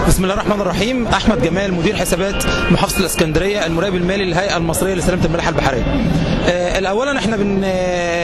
بسم الله الرحمن الرحيم احمد جمال مدير حسابات محافظه الاسكندريه المراقب المالي للهيئه المصريه لسلامه الملاحه البحريه آه، اولا احنا بن آه،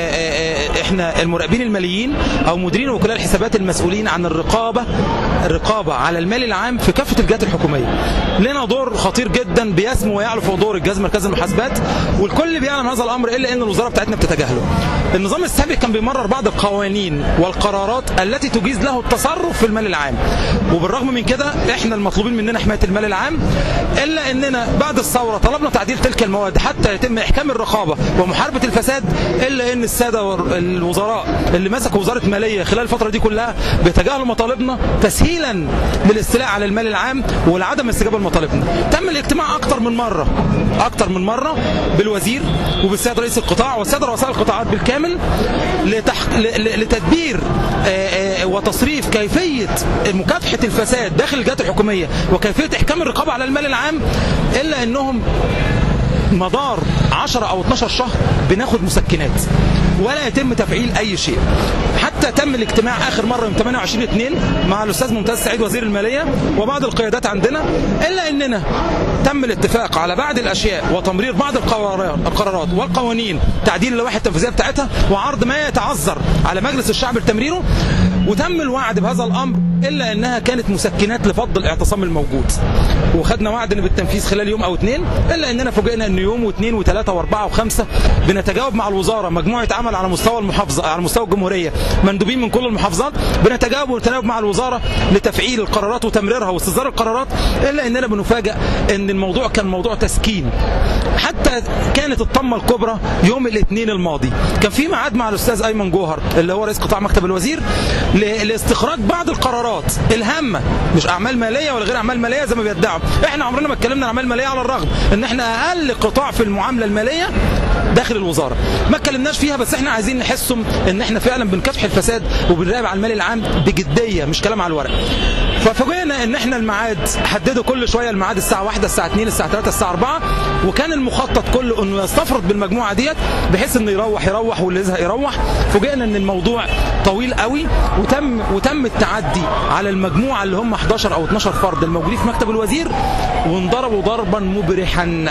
آه، احنا المراقبين الماليين او مديرين وكلاء الحسابات المسؤولين عن الرقابه الرقابه على المال العام في كافه الجهات الحكوميه لنا دور خطير جدا بيسمو ويعلو فوق دور الجهاز مركزي المحاسبات والكل بيعلم هذا الامر الا ان الوزاره بتاعتنا بتتجاهله النظام السابق كان بيمرر بعض القوانين والقرارات التي تجيز له التصرف في المال العام وبالرغم من كده احنا المطلوبين مننا حمايه المال العام الا اننا بعد الثوره طلبنا تعديل تلك المواد حتى يتم احكام الرقابه ومحاربه الفساد الا ان الساده الوزراء اللي مسكوا وزاره ماليه خلال الفتره دي كلها بيتجاهلوا مطالبنا تسهيلا للاستيلاء على المال العام ولعدم استجابه لمطالبنا تم الاجتماع اكتر من مره اكتر من مره بالوزير وبالسيد رئيس القطاع والساده رؤساء القطاعات بالكامل لتح... ل... ل... لتدبير آه، آه، وتصريف كيفيه مكافحه الفساد داخل الجهات الحكوميه وكيفيه احكام الرقابه على المال العام الا انهم مدار 10 او 12 شهر بناخد مسكنات ولا يتم تفعيل اي شيء حتى تم الاجتماع اخر مره يوم 28 2 مع الاستاذ ممتاز سعيد وزير الماليه وبعض القيادات عندنا الا اننا تم الاتفاق على بعض الاشياء وتمرير بعض القرارات القرارات والقوانين تعديل اللوائح التنفيذيه بتاعتها وعرض ما يتعذر على مجلس الشعب لتمريره وتم الوعد بهذا الامر الا انها كانت مسكنات لفض الاعتصام الموجود وخدنا وعد بالتنفيذ خلال يوم او اثنين الا اننا فوجئنا ان يوم واثنين وثلاثه واربعه وخمسه بنتجاوب مع الوزاره مجموعه عمل على مستوى المحافظه على مستوى الجمهوريه مندوبين من كل المحافظات بنتجاوب ونتناوب مع الوزاره لتفعيل القرارات وتمريرها واستصدار القرارات الا اننا بنفاجئ ان الموضوع كان موضوع تسكين حتى كانت الطمه الكبرى يوم الاثنين الماضي كان في ميعاد مع الاستاذ ايمن جوهر اللي هو رئيس قطاع مكتب الوزير ل- لاستخراج بعض القرارات الهامه مش اعمال ماليه ولا غير اعمال ماليه زي ما بيدعوا احنا عمرنا ما اتكلمنا عن اعمال ماليه على الرغم ان احنا اقل قطاع في المعامله الماليه داخل الوزاره ما اتكلمناش فيها بس احنا عايزين نحسهم ان احنا فعلا بنكافح الفساد وبنراقب على المال العام بجديه مش كلام على الورق ففوجئنا ان احنا الميعاد حددوا كل شويه الميعاد الساعه 1 الساعه 2 الساعه 3 الساعه 4 وكان المخطط كله انه يستفرد بالمجموعه ديت بحيث انه يروح يروح واللي يزهق يروح فوجئنا ان الموضوع طويل قوي وتم وتم التعدي على المجموعه اللي هم 11 او 12 فرد الموجودين في مكتب الوزير وانضربوا ضربا مبرحا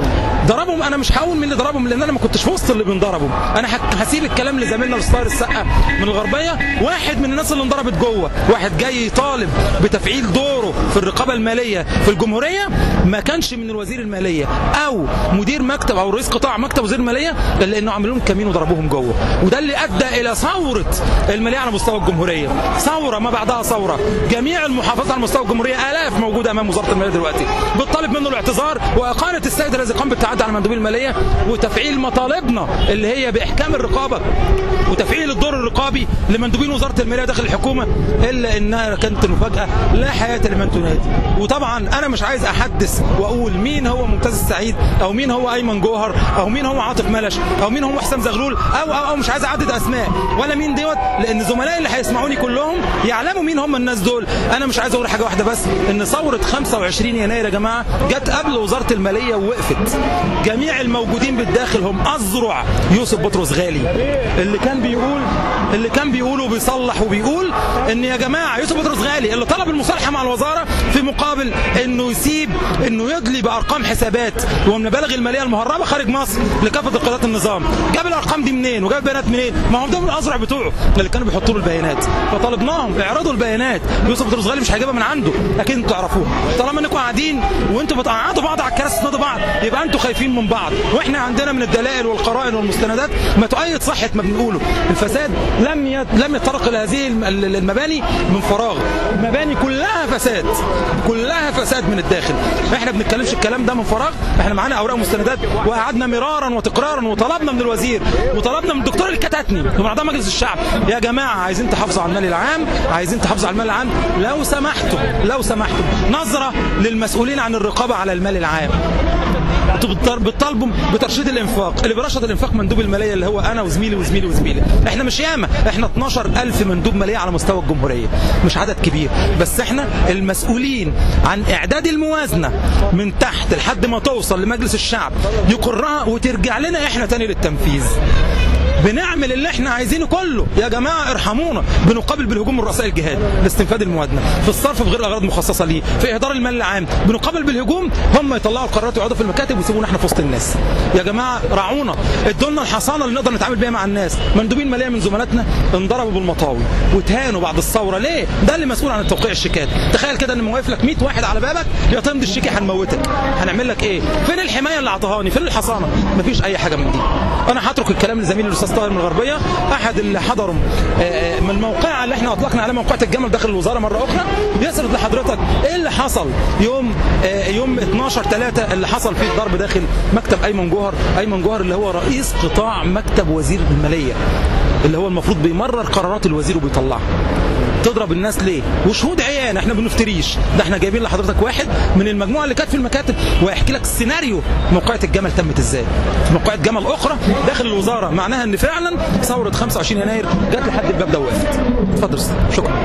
ضربهم انا مش هقول مين اللي ضربهم لان انا ما كنتش في وسط اللي بينضربوا انا هك- هسيب الكلام لزميلنا الاستاذ السقا من الغربيه واحد من الناس اللي انضربت جوه واحد جاي يطالب بتفعيل دوره في الرقابه الماليه في الجمهوريه ما كانش من الوزير الماليه او مدير مكتب او رئيس قطاع مكتب وزير الماليه الا انه عملوا لهم كمين وضربوهم جوه وده اللي ادى الى ثوره الماليه على مستوى الجمهوريه ثوره ما بعدها ثوره جميع المحافظات على مستوى الجمهوريه الاف موجوده امام وزاره الماليه دلوقتي بتطالب منه الاعتذار واقاله السيد الذي قام بالتعدي على مندوبي الماليه وتفعيل مطالبنا اللي هي باحكام الرقابه وتفعيل الدور الرقابي لمندوبين وزاره الماليه داخل الحكومه الا انها كانت المفاجاه لا حياه لمن تنادي وطبعا انا مش عايز احدث واقول مين هو ممتاز السعيد او مين هو ايمن جوهر او مين هو عاطف ملش او مين هو حسام زغلول او او, أو مش عايز اعدد اسماء ولا مين دوت لان زملائي اللي هيسمعوني كلهم يعلموا مين هم الناس دول انا مش عايز اقول حاجه واحده بس ان ثوره 25 يناير يا جماعه جت قبل وزاره الماليه ووقفت جميع الموجودين بالداخل هم اذرع يوسف بطرس غالي اللي كان بيقول اللي كان بيقول وبيصلح وبيقول ان يا جماعه يوسف بطرس غالي اللي طلب المصالحه مع الوزاره في مقابل انه يسيب انه يدلي بارقام حسابات والمبالغ الماليه المهربه خارج مصر لكافه قيادات النظام جاب الارقام دي منين وجاب البيانات منين ما هم دول الاذرع بتوعه اللي كانوا بيحطوا له البيانات فطالبناهم اعرضوا البيانات يوسف بطرس غالي مش هيجيبها من عنده اكيد انتوا تعرفوها طالما انكم قاعدين وانتوا بتقعدوا بعض على الكراسي تسندوا بعض يبقى انتوا خايفين من بعض واحنا عندنا من الدلائل والقرائن والمستندات ما تؤيد صحه ما بنقوله الفساد لم يت... لم يتطرق الى هذه الم- ال- المباني من فراغ المباني كلها فساد كلها فساد من الداخل احنا ما بنتكلمش الكلام ده من فراغ احنا معانا اوراق مستندات وقعدنا مرارا وتكرارا وطلبنا من الوزير وطلبنا من الدكتور اللي كتتني ومن اعضاء مجلس الشعب يا جماعه عايزين تحافظوا على المال العام عايزين تحافظوا على المال العام لو سمحتم لو سمحتم نظره للمسؤولين عن الرقابه على المال العام انتوا بتطر- بتطالبوا بترشيد الانفاق اللي بيرشد الانفاق مندوب الماليه اللي هو انا وزميلي وزميلي وزميلي احنا مش ياما احنا 12000 مندوب ماليه على مستوى الجمهوريه مش عدد كبير بس احنا المسؤولين عن اعداد الموازنه من تحت لحد ما توصل لمجلس الشعب يقرها وترجع لنا احنا تاني للتنفيذ بنعمل اللي احنا عايزينه كله يا جماعه ارحمونا بنقابل بالهجوم من رؤساء الجهاد لاستنفاد الموازنه في الصرف بغير الاغراض المخصصه ليه في اهدار المال العام بنقابل بالهجوم هم يطلعوا القرارات ويقعدوا في المكاتب ويسيبونا احنا في وسط الناس يا جماعه راعونا ادوا لنا الحصانه اللي نقدر نتعامل بيها مع الناس مندوبين ماليه من زملاتنا انضربوا بالمطاوي واتهانوا بعد الثوره ليه ده اللي مسؤول عن توقيع الشيكات تخيل كده ان واقف لك 100 واحد على بابك يا تمضي الشيكي هنموتك هنعمل لك ايه فين الحمايه اللي اعطاهاني فين الحصانه مفيش اي حاجه من دي انا هترك الكلام لزميلي الاستاذ طاهر من الغربيه احد اللي حضروا آه، آه، من الموقعه اللي احنا اطلقنا عليها موقعه الجمل داخل الوزاره مره اخرى يسرد لحضرتك ايه اللي حصل يوم آه، يوم 12 3 اللي حصل فيه الضرب داخل مكتب ايمن جوهر ايمن جوهر اللي هو رئيس قطاع مكتب وزير الماليه اللي هو المفروض بيمرر قرارات الوزير وبيطلعها تضرب الناس ليه وشهود عيان احنا بنفتريش ده احنا جايبين لحضرتك واحد من المجموعه اللي كانت في المكاتب ويحكي لك سيناريو موقعة الجمل تمت ازاي في موقعة جمل اخرى داخل الوزاره معناها ان فعلا ثوره 25 يناير جت لحد الباب ده وقفت اتفضل أستاذ. شكرا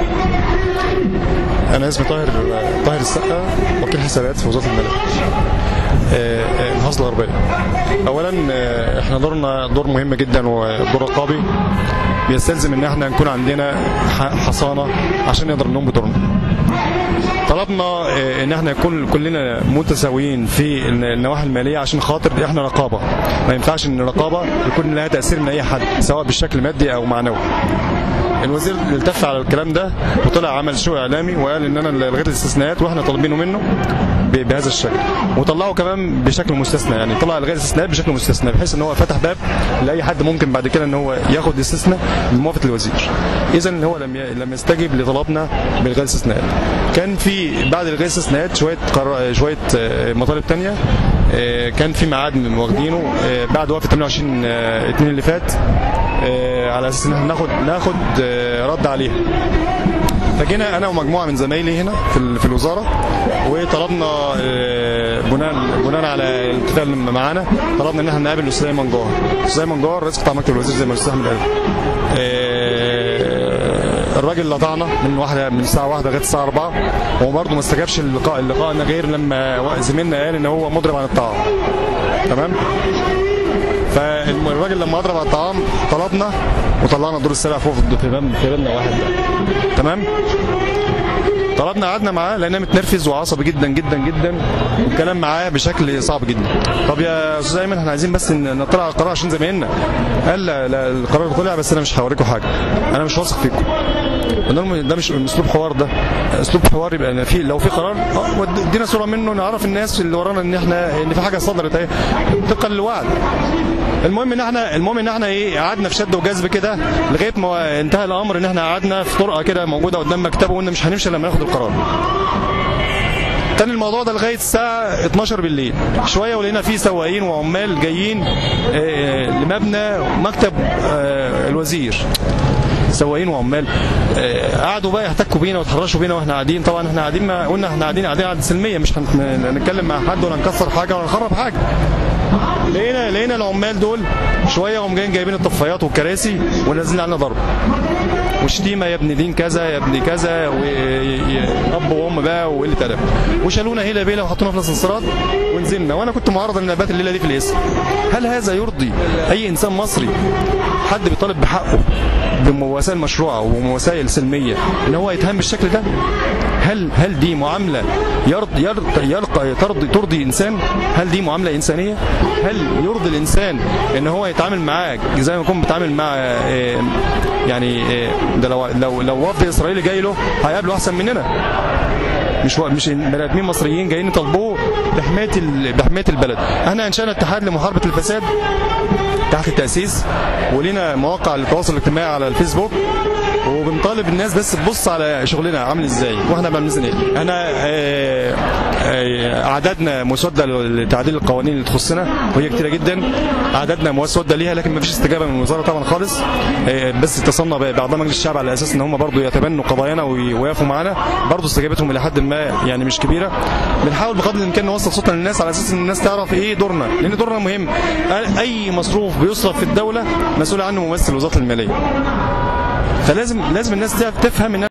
انا اسمي طاهر طاهر السقا وكيل حسابات في وزاره الماليه آه، آه، المحافظه الغربيه اولا آه، احنا دورنا دور مهم جدا ودور رقابي بيستلزم ان احنا نكون عندنا ح- حصانه عشان نقدر نقوم بدورنا طلبنا آه، ان احنا نكون كلنا متساويين في الن- النواحي الماليه عشان خاطر احنا رقابه ما ينفعش ان الرقابه يكون لها تاثير من اي حد سواء بالشكل مادي او معنوي الوزير التف على الكلام ده وطلع عمل شو اعلامي وقال ان انا لغيت الاستثناءات واحنا طالبينه منه ب- بهذا الشكل وطلعه كمان بشكل مستثنى يعني طلع الغاء الاستثناءات بشكل مستثنى بحيث ان هو فتح باب لاي حد ممكن بعد كده ان هو ياخد استثناء بموافقه الوزير اذا هو لم ي- لم يستجب لطلبنا بالغاء الاستثناءات كان في بعد الغاء الاستثناءات شويه قرار شويه آه، مطالب تانية آه، كان في ميعاد واخدينه آه، بعد وقف 28 آه، 2 اللي فات آه، على اساس ان احنا ناخد ناخد آه، رد عليها فجينا انا ومجموعه من زمايلي هنا في ال- في الوزاره وطلبنا آه، بناء بناء على الاتفاق اللي معانا طلبنا ان احنا نقابل الاستاذ ايمن جوهر الاستاذ ايمن جوهر رئيس قطاع مكتب الوزير زي ما الاستاذ احمد قال آه، الراجل لطعنا من واحده من الساعه واحدة لغايه الساعه 4 وهو برضه ما استجابش اللقاء اللقاء غير لما زميلنا قال ان هو مضرب عن الطعام تمام فالراجل لما اضرب على الطعام طلبنا وطلعنا الدور السابع فوق في في باب- في بابنا واحد ده تمام طلبنا قعدنا معاه لانه متنرفز وعصبي جدا جدا جدا والكلام معاه بشكل صعب جدا طب يا استاذ ايمن احنا عايزين بس ن- نطلع على القرار عشان زمايلنا قال لا, لا القرار طلع بس انا مش هوريكم حاجه انا مش واثق فيكم قلنا لهم ده مش اسلوب حوار ده اسلوب حوار يبقى أنا في لو في قرار اه ود- ادينا صوره منه نعرف الناس اللي ورانا ان احنا ان في حاجه صدرت اهي طبقا للوعد المهم ان احنا المهم ان احنا ايه قعدنا في شد وجذب كده لغايه ما انتهى الامر ان احنا قعدنا في طرقه كده موجوده قدام مكتبه وقلنا مش هنمشي لما ناخد القرار كان الموضوع ده لغايه الساعه 12 بالليل شويه ولقينا في سواقين وعمال جايين آه، لمبنى مكتب آه، الوزير سواقين وعمال آه، قعدوا بقى يحتكوا بينا ويتحرشوا بينا واحنا قاعدين طبعا احنا قاعدين ما قلنا احنا قاعدين قاعدين قعده سلميه مش هن- هنتكلم مع حد ولا نكسر حاجه ولا نخرب حاجه لقينا لقينا العمال دول شويه هم جايين جايبين الطفايات والكراسي ونازلين علينا ضرب وشتيمه يا ابن دين كذا يا ابن كذا واب وام بقى وقله ادب وشالونا هيلا بيلا وحطونا في الاسانسيرات ونزلنا وانا كنت معرض ان ابات الليله دي في الاسم هل هذا يرضي اي انسان مصري حد بيطالب بحقه بوسائل مشروعه ووسائل سلميه ان هو يتهم بالشكل ده هل هل دي معامله يرضي يرضي يلقى ترضي ترضي انسان هل دي معامله انسانيه هل يرضي الانسان ان هو يتعامل معاك زي ما يكون بيتعامل مع آه، يعني آه، ده لو لو لو وفد اسرائيلي جاي له هيقابله احسن مننا مش و- مش بني ادمين مصريين جايين يطالبوه بحمايه ال- بحمايه البلد احنا انشانا اتحاد لمحاربه الفساد تحت التاسيس ولينا مواقع للتواصل الاجتماعي على الفيسبوك وبنطالب الناس بس تبص على شغلنا عامل ازاي واحنا بنعمل ايه احنا آه، آه، اعدادنا مسوده لتعديل القوانين اللي تخصنا وهي كتيره جدا اعدادنا مسوده ليها لكن ما فيش استجابه من الوزاره طبعا خالص آه، بس اتصلنا باعضاء مجلس الشعب على اساس ان هم برضو يتبنوا قضايانا وي- ويقفوا معانا برضو استجابتهم الى حد ما يعني مش كبيره بنحاول بقدر الامكان نوصل صوتنا للناس على اساس ان الناس تعرف ايه دورنا لان دورنا مهم اي مصروف بيصرف في الدوله مسؤول عنه ممثل وزاره الماليه فلازم لازم الناس تفهم ان